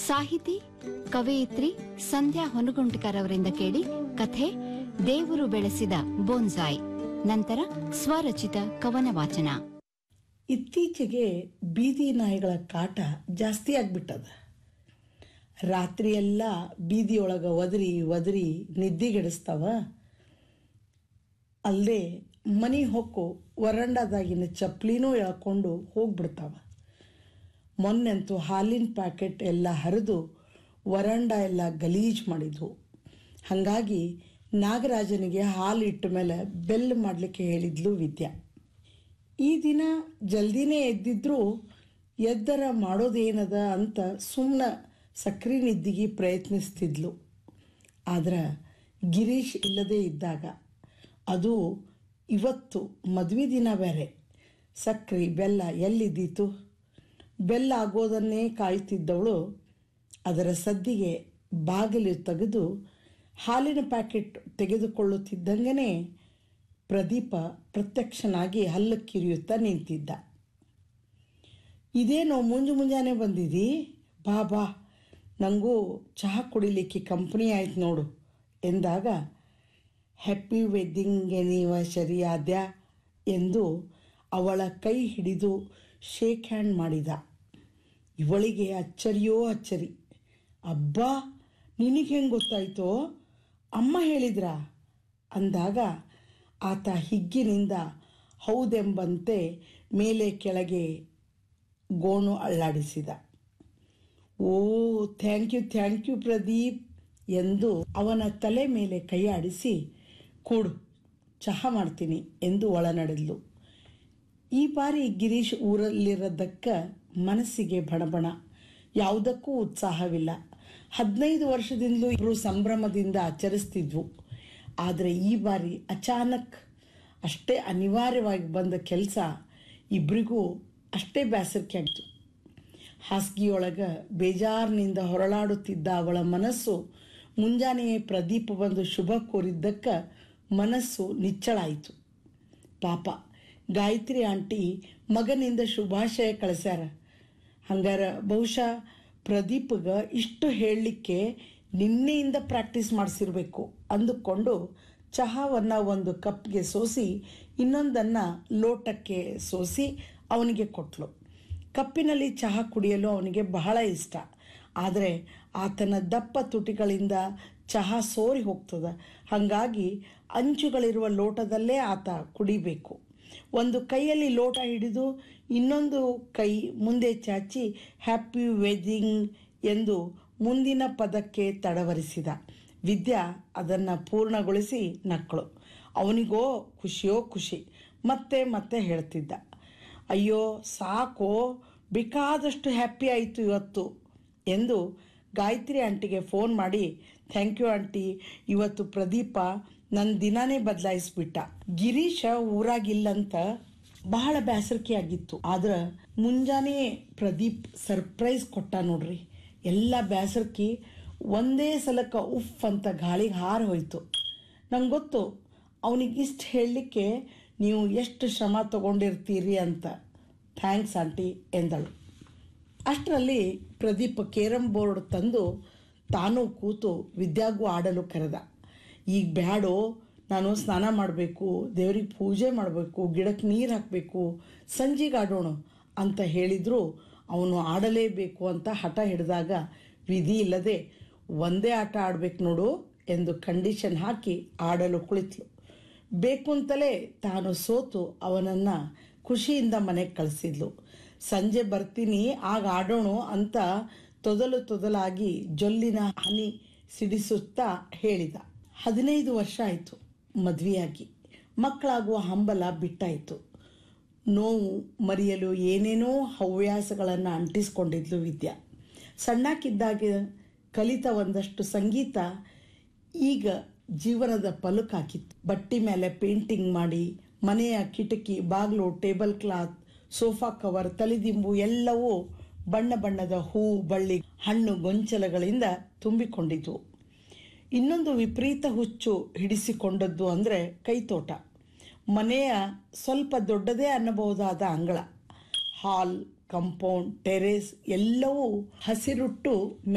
ಸಾಹಿತಿ ಕವಯಿತ್ರಿ ಸಂಧ್ಯಾ ಹೊನಗುಂಟಿಕರ್ ಅವರಿಂದ ಕೇಳಿ ಕಥೆ ದೇವರು ಬೆಳೆಸಿದ ಬೋನ್ಸಾಯ್ ನಂತರ ಸ್ವರಚಿತ ಕವನ ವಾಚನ ಇತ್ತೀಚೆಗೆ ಬೀದಿ ನಾಯಿಗಳ ಕಾಟ ಜಾಸ್ತಿ ಆಗ್ಬಿಟ್ಟದ ರಾತ್ರಿಯೆಲ್ಲ ಬೀದಿಯೊಳಗ ಒದರಿ ಒದರಿ ನಿದ್ದೆಗೆಡಿಸ್ತಾವ ಅಲ್ಲದೆ ಮನೆ ಹೊಕ್ಕು ವರಂಡಾದಾಗಿನ ಚಪ್ಲಿನೂ ಎಳ್ಕೊಂಡು ಹೋಗ್ಬಿಡ್ತಾವ ಮೊನ್ನೆಂತೂ ಹಾಲಿನ ಪ್ಯಾಕೆಟ್ ಎಲ್ಲ ಹರಿದು ವರಂಡ ಎಲ್ಲ ಗಲೀಜು ಮಾಡಿದ್ವು ಹಾಗಾಗಿ ನಾಗರಾಜನಿಗೆ ಹಾಲು ಇಟ್ಟ ಮೇಲೆ ಬೆಲ್ ಮಾಡಲಿಕ್ಕೆ ಹೇಳಿದ್ಲು ವಿದ್ಯಾ ಈ ದಿನ ಜಲ್ದಿನೇ ಎದ್ದಿದ್ರು ಎದ್ದರ ಮಾಡೋದೇನದ ಅಂತ ಸುಮ್ಮನೆ ಸಕ್ರೆ ನಿದ್ದಿಗೆ ಪ್ರಯತ್ನಿಸ್ತಿದ್ಲು ಆದ್ರೆ ಗಿರೀಶ್ ಇಲ್ಲದೇ ಇದ್ದಾಗ ಅದು ಇವತ್ತು ಮದುವೆ ದಿನ ಬೇರೆ ಸಕ್ರೆ ಬೆಲ್ಲ ಎಲ್ಲಿದ್ದೀತು ಬೆಲ್ಲ ಆಗೋದನ್ನೇ ಕಾಯುತ್ತಿದ್ದವಳು ಅದರ ಸದ್ದಿಗೆ ಬಾಗಿಲು ತೆಗೆದು ಹಾಲಿನ ಪ್ಯಾಕೆಟ್ ತೆಗೆದುಕೊಳ್ಳುತ್ತಿದ್ದಂಗೆನೇ ಪ್ರದೀಪ ಪ್ರತ್ಯಕ್ಷನಾಗಿ ಹಲ್ಲು ಕಿರಿಯುತ್ತಾ ನಿಂತಿದ್ದ ಇದೇನೋ ಮುಂಜು ಮುಂಜಾನೆ ಬಂದಿದಿ ಬಾ ಬಾ ನನಗೂ ಚಹಾ ಕುಡಿಲಿಕ್ಕೆ ಕಂಪ್ನಿ ಆಯ್ತು ನೋಡು ಎಂದಾಗ ಹ್ಯಾಪಿ ವೆಡ್ಡಿಂಗ್ ಎನಿವರ್ಸರಿ ಆದ್ಯಾ ಎಂದು ಅವಳ ಕೈ ಹಿಡಿದು ಶೇಕ್ ಹ್ಯಾಂಡ್ ಮಾಡಿದ ಇವಳಿಗೆ ಅಚ್ಚರಿಯೋ ಅಚ್ಚರಿ ಅಬ್ಬಾ ನಿನಗೆ ಹೆಂಗೆ ಗೊತ್ತಾಯ್ತೋ ಅಮ್ಮ ಹೇಳಿದ್ರಾ ಅಂದಾಗ ಆತ ಹಿಗ್ಗಿನಿಂದ ಹೌದೆಂಬಂತೆ ಮೇಲೆ ಕೆಳಗೆ ಗೋಣು ಅಳ್ಳಾಡಿಸಿದ ಓ thank you thank you Pradeep ಎಂದು ಅವನ ತಲೆ ಮೇಲೆ ಕೈ ಆಡಿಸಿ ಕೂಡು ಚಹಾ ಮಾಡ್ತೀನಿ ಎಂದು ಒಳನಡೆದ್ಲು ಈ ಬಾರಿ ಗಿರೀಶ್ ಊರಲ್ಲಿರೋದಕ್ಕ ಮನಸ್ಸಿಗೆ ಬಣಬಣ ಯಾವುದಕ್ಕೂ ಉತ್ಸಾಹವಿಲ್ಲ ಹದಿನೈದು ವರ್ಷದಿಂದಲೂ ಇಬ್ಬರು ಸಂಭ್ರಮದಿಂದ ಆಚರಿಸ್ತಿದ್ವು ಆದರೆ ಈ ಬಾರಿ ಅಚಾನಕ್ ಅಷ್ಟೇ ಅನಿವಾರ್ಯವಾಗಿ ಬಂದ ಕೆಲಸ ಇಬ್ಬರಿಗೂ ಅಷ್ಟೇ ಬೇಸರಿಕೆ ಆಯಿತು ಹಾಸಿಗೆಯೊಳಗೆ ಬೇಜಾರಿನಿಂದ ಹೊರಳಾಡುತ್ತಿದ್ದ ಅವಳ ಮನಸ್ಸು ಮುಂಜಾನೆಯೇ ಪ್ರದೀಪ ಬಂದು ಶುಭ ಕೋರಿದ್ದಕ್ಕ ಮನಸ್ಸು ನಿಚ್ಚಳಾಯಿತು ಪಾಪ ಗಾಯತ್ರಿ ಆಂಟಿ ಮಗನಿಂದ ಶುಭಾಶಯ ಕಳಿಸ್ಯಾರ ಹಂಗಾರ ಬಹುಶಃ ಪ್ರದೀಪ್ಗ ಇಷ್ಟು ಹೇಳಲಿಕ್ಕೆ ನಿನ್ನೆಯಿಂದ ಪ್ರಾಕ್ಟೀಸ್ ಮಾಡಿಸಿರ್ಬೇಕು ಅಂದುಕೊಂಡು ಚಹಾವನ್ನು ಒಂದು ಕಪ್ಗೆ ಸೋಸಿ ಇನ್ನೊಂದನ್ನು ಲೋಟಕ್ಕೆ ಸೋಸಿ ಅವನಿಗೆ ಕೊಟ್ಲು ಕಪ್ಪಿನಲ್ಲಿ ಚಹಾ ಕುಡಿಯಲು ಅವನಿಗೆ ಬಹಳ ಇಷ್ಟ ಆದರೆ ಆತನ ದಪ್ಪ ತುಟಿಗಳಿಂದ ಚಹಾ ಸೋರಿ ಹೋಗ್ತದ ಹಾಗಾಗಿ ಅಂಚುಗಳಿರುವ ಲೋಟದಲ್ಲೇ ಆತ ಕುಡಿಬೇಕು ಒಂದು ಕೈಯಲ್ಲಿ ಲೋಟ ಹಿಡಿದು ಇನ್ನೊಂದು ಕೈ ಮುಂದೆ ಚಾಚಿ ಹ್ಯಾಪಿ ವೆಡ್ಡಿಂಗ್ ಎಂದು ಮುಂದಿನ ಪದಕ್ಕೆ ತಡವರಿಸಿದ ವಿದ್ಯಾ ಅದನ್ನು ಪೂರ್ಣಗೊಳಿಸಿ ನಕ್ಕಳು ಅವನಿಗೋ ಖುಷಿಯೋ ಖುಷಿ ಮತ್ತೆ ಮತ್ತೆ ಹೇಳ್ತಿದ್ದ ಅಯ್ಯೋ ಸಾಕೋ ಬೇಕಾದಷ್ಟು ಹ್ಯಾಪಿ ಆಯಿತು ಇವತ್ತು ಎಂದು ಗಾಯತ್ರಿ ಆಂಟಿಗೆ ಫೋನ್ ಮಾಡಿ ಥ್ಯಾಂಕ್ ಯು ಆಂಟಿ ಇವತ್ತು ಪ್ರದೀಪ ನನ್ನ ದಿನಾನೇ ಬದಲಾಯಿಸ್ಬಿಟ್ಟ ಗಿರೀಶ ಊರಾಗಿಲ್ಲಂತ ಬಹಳ ಬೇಸರಿಕೆ ಆಗಿತ್ತು ಆದ್ರ ಮುಂಜಾನೆ ಪ್ರದೀಪ್ ಸರ್ಪ್ರೈಸ್ ಕೊಟ್ಟ ನೋಡ್ರಿ ಎಲ್ಲ ಬೇಸರಿಕೆ ಒಂದೇ ಸಲಕ್ಕ ಉಫ್ ಅಂತ ಗಾಳಿಗೆ ಹಾರಿ ಹೋಯ್ತು ನಂಗೆ ಗೊತ್ತು ಅವನಿಗೆ ಇಷ್ಟು ಹೇಳಲಿಕ್ಕೆ ನೀವು ಎಷ್ಟು ಶ್ರಮ ತಗೊಂಡಿರ್ತೀರಿ ಅಂತ ಥ್ಯಾಂಕ್ಸ್ ಆಂಟಿ ಎಂದಳು ಅಷ್ಟರಲ್ಲಿ ಪ್ರದೀಪ್ ಕೇರಂ ಬೋರ್ಡ್ ತಂದು ತಾನು ಕೂತು ವಿದ್ಯಾಗೂ ಆಡಲು ಕರೆದ ಈಗ ಬ್ಯಾಡೋ ನಾನು ಸ್ನಾನ ಮಾಡಬೇಕು ದೇವ್ರಿಗೆ ಪೂಜೆ ಮಾಡಬೇಕು ಗಿಡಕ್ಕೆ ನೀರು ಹಾಕಬೇಕು ಸಂಜೆಗೆ ಆಡೋಣ ಅಂತ ಹೇಳಿದ್ರು ಅವನು ಆಡಲೇಬೇಕು ಅಂತ ಹಠ ಹಿಡಿದಾಗ ವಿಧಿ ಇಲ್ಲದೆ ಒಂದೇ ಆಟ ಆಡ್ಬೇಕು ನೋಡು ಎಂದು ಕಂಡೀಷನ್ ಹಾಕಿ ಆಡಲು ಕುಳಿತಳು ಬೇಕು ಅಂತಲೇ ತಾನು ಸೋತು ಅವನನ್ನು ಖುಷಿಯಿಂದ ಮನೆಗೆ ಕಳಿಸಿದ್ಲು ಸಂಜೆ ಬರ್ತೀನಿ ಆಗ ಆಡೋಣ ಅಂತ ತೊದಲು ತೊದಲಾಗಿ ಜೊಲ್ಲಿನ ಹನಿ ಸಿಡಿಸುತ್ತಾ ಹೇಳಿದ ಹದಿನೈದು ವರ್ಷ ಆಯಿತು ಮದುವೆಯಾಗಿ ಮಕ್ಕಳಾಗುವ ಹಂಬಲ ಬಿಟ್ಟಾಯಿತು ನೋವು ಮರೆಯಲು ಏನೇನೋ ಹವ್ಯಾಸಗಳನ್ನು ಅಂಟಿಸ್ಕೊಂಡಿದ್ಲು ವಿದ್ಯಾ ಸಣ್ಣಕ್ಕಿದ್ದಾಗ ಕಲಿತ ಒಂದಷ್ಟು ಸಂಗೀತ ಈಗ ಜೀವನದ ಪಲುಕಾಕಿತ್ತು ಬಟ್ಟಿ ಮೇಲೆ ಪೇಂಟಿಂಗ್ ಮಾಡಿ ಮನೆಯ ಕಿಟಕಿ ಬಾಗಿಲು ಟೇಬಲ್ ಕ್ಲಾತ್ ಸೋಫಾ ಕವರ್ ತಲೆದಿಂಬು ಎಲ್ಲವೂ ಬಣ್ಣ ಬಣ್ಣದ ಹೂ ಬಳ್ಳಿ ಹಣ್ಣು ಗೊಂಚಲಗಳಿಂದ ತುಂಬಿಕೊಂಡಿದ್ವು ಇನ್ನೊಂದು ವಿಪರೀತ ಹುಚ್ಚು ಹಿಡಿಸಿಕೊಂಡದ್ದು ಅಂದರೆ ಕೈತೋಟ ಮನೆಯ ಸ್ವಲ್ಪ ದೊಡ್ಡದೇ ಅನ್ನಬಹುದಾದ ಅಂಗಳ ಹಾಲ್ ಕಂಪೌಂಡ್ ಟೆರೇಸ್ ಎಲ್ಲವೂ ಹಸಿರುಟ್ಟು